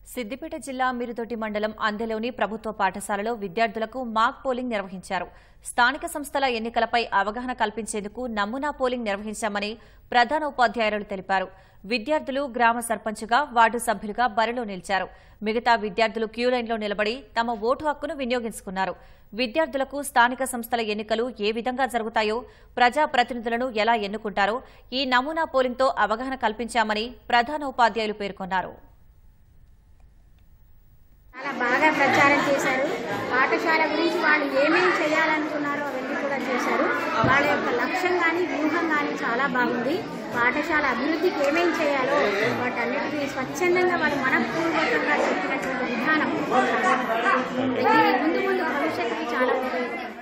సిద్దిపేట జిల్లా మిరుదొడ్డి మండలం అందెలోని ప్రభుత్వ పాఠశాలలో విద్యార్థులకు మాక్ పోలింగ్ నిర్వహించారు స్థానిక సంస్థల ఎన్నికలపై అవగాహన కల్పించేందుకు నమూనా పోలింగ్ నిర్వహించామని ప్రధాన ఉపాధ్యాయులు తెలిపారు విద్యార్థులు గ్రామ సర్పంచ్గా వార్డు సభ్యులుగా బరిలో నిలిచారు మిగతా విద్యార్థులు క్యూ లైన్లో నిలబడి తమ ఓటు హక్కును వినియోగించుకున్నారు విద్యార్థులకు స్థానిక సంస్థల ఎన్నికలు ఏ విధంగా జరుగుతాయో ప్రజా ప్రతినిధులను ఎలా ఎన్నుకుంటారో ఈ నమూనా పోలింగ్తో అవగాహన కల్పించామని ప్రధాన ఉపాధ్యాయులు పేర్కొన్నారు చాలా బాగా ప్రచారం చేశారు పాఠశాల గురించి వాళ్ళు ఏమేమి చేయాలనుకున్నారో అవన్నీ కూడా చేశారు వాళ్ళ యొక్క లక్ష్యం కానీ వ్యూహం కానీ చాలా బాగుంది పాఠశాల అభివృద్ధికి ఏమేం చేయాలో వాటన్నిటికీ స్వచ్ఛందంగా వాళ్ళు మనపూర్వకంగా చెప్పినటువంటి విధానం ఇది ముందు ముందు భవిష్యత్తుకి చాలా ఉపయోగపడుతుంది